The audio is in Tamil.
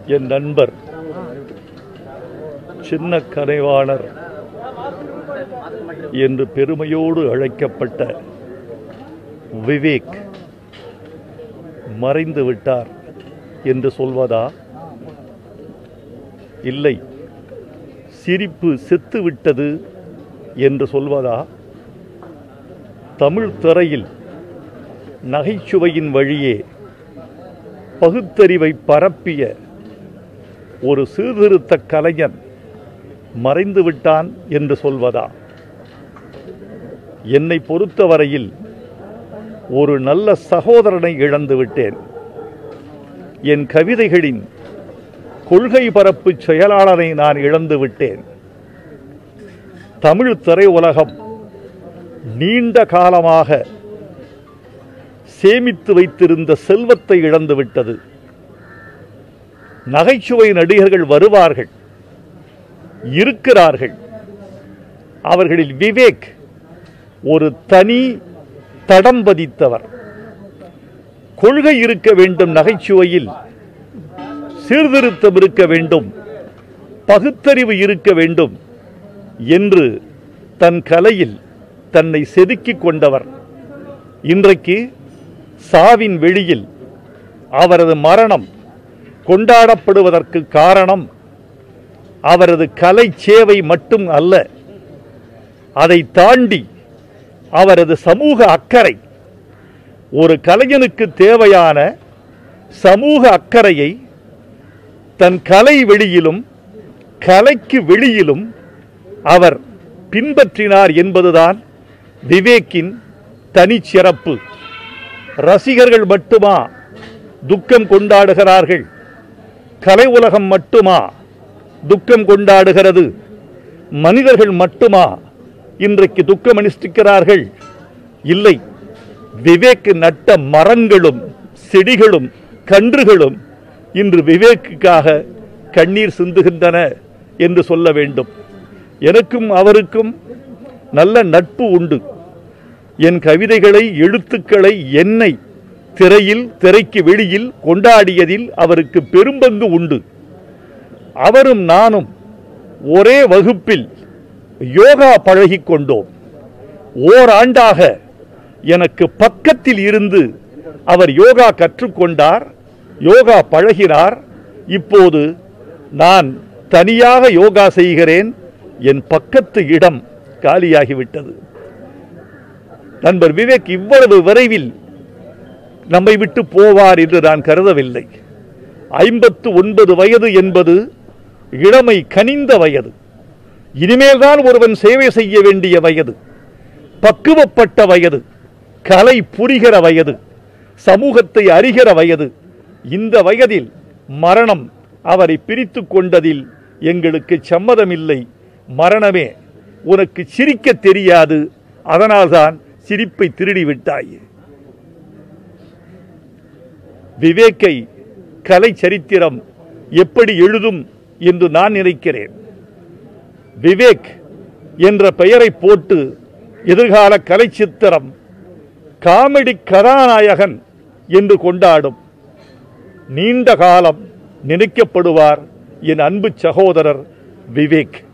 என் நண்பர் சின்ன கரைவாணர் என்று பெருமையோடு அழைக்கப்பட்ட விவேக் மறைந்து விட்டார் என்று சொல்வதா இல்லை சிரிப்பு செத்து விட்டது என்று சொல்வதா தமிழ் திரையில் நகைச்சுவையின் வழியே பகுத்தறிவை பரப்பிய ஒரு சீர்திருத்த கலைஞன் மறைந்து விட்டான் என்று சொல்வதா என்னை பொறுத்தவரையில் ஒரு நல்ல சகோதரனை இழந்து விட்டேன் என் கவிதைகளின் கொள்கை பரப்பு செயலாளரை நான் இழந்து விட்டேன் தமிழ் திரையுலகம் நீண்ட காலமாக சேமித்து வைத்திருந்த செல்வத்தை இழந்து விட்டது நகைச்சுவை நடிகர்கள் வருவார்கள் இருக்கிறார்கள் அவர்களில் விவேக் ஒரு தனி தடம் பதித்தவர் கொள்கை இருக்க வேண்டும் நகைச்சுவையில் சீர்திருத்தம் இருக்க வேண்டும் பகுத்தறிவு இருக்க வேண்டும் என்று தன் கலையில் தன்னை செதுக்கிக் கொண்டவர் இன்றைக்கு சாவின் வெளியில் அவரது மரணம் கொண்டாடப்படுவதற்கு காரணம் அவரது கலை சேவை மட்டும் அல்ல அதை தாண்டி அவரது சமூக அக்கறை ஒரு கலைஞனுக்கு தேவையான சமூக அக்கறையை தன் கலை வெளியிலும் கலைக்கு வெளியிலும் அவர் பின்பற்றினார் என்பதுதான் விவேக்கின் தனிச்சிறப்பு ரசிகர்கள் மட்டுமா துக்கம் கொண்டாடுகிறார்கள் கலை உலகம் மட்டுமா துக்கம் கொண்டாடுகிறது மனிதர்கள் மட்டுமா இன்றைக்கு துக்கம் அனுஷ்டிக்கிறார்கள் இல்லை விவேக் நட்ட மரங்களும் செடிகளும் கன்றுகளும் இன்று விவேக்குக்காக கண்ணீர் சிந்துகின்றன என்று சொல்ல வேண்டும் எனக்கும் அவருக்கும் நல்ல நட்பு உண்டு என் கவிதைகளை எழுத்துக்களை என்னை திரையில் திரைக்கு வெளியில் கொண்டாடியதில் அவருக்கு பெரும்பங்கு உண்டு அவரும் நானும் ஒரே வகுப்பில் யோகா பழகிக் கொண்டோம் ஓராண்டாக எனக்கு பக்கத்தில் இருந்து அவர் யோகா கற்றுக்கொண்டார் யோகா பழகினார் இப்போது நான் தனியாக யோகா செய்கிறேன் என் பக்கத்து இடம் காலியாகிவிட்டது நண்பர் விவேக் இவ்வளவு விரைவில் நம்மை விட்டு போவார் என்று நான் கருதவில்லை ஐம்பத்து ஒன்பது வயது என்பது இளமை கனிந்த வயது இனிமேல்தான் ஒருவன் சேவை செய்ய வேண்டிய வயது பக்குவப்பட்ட வயது கலை புரிகிற வயது சமூகத்தை அறிகிற வயது இந்த வயதில் மரணம் அவரை பிரித்து கொண்டதில் எங்களுக்கு சம்மதமில்லை மரணமே உனக்கு சிரிக்க தெரியாது அதனால்தான் சிரிப்பை திருடி விட்டாய் விவேக்கை கலை சரித்திரம் எப்படி எழுதும் என்று நான் நினைக்கிறேன் விவேக் என்ற பெயரை போட்டு எதிர்கால கலை சித்திரம் காமெடி கதாநாயகன் என்று கொண்டாடும் நீண்ட காலம் நினைக்கப்படுவார் என் அன்பு சகோதரர் விவேக்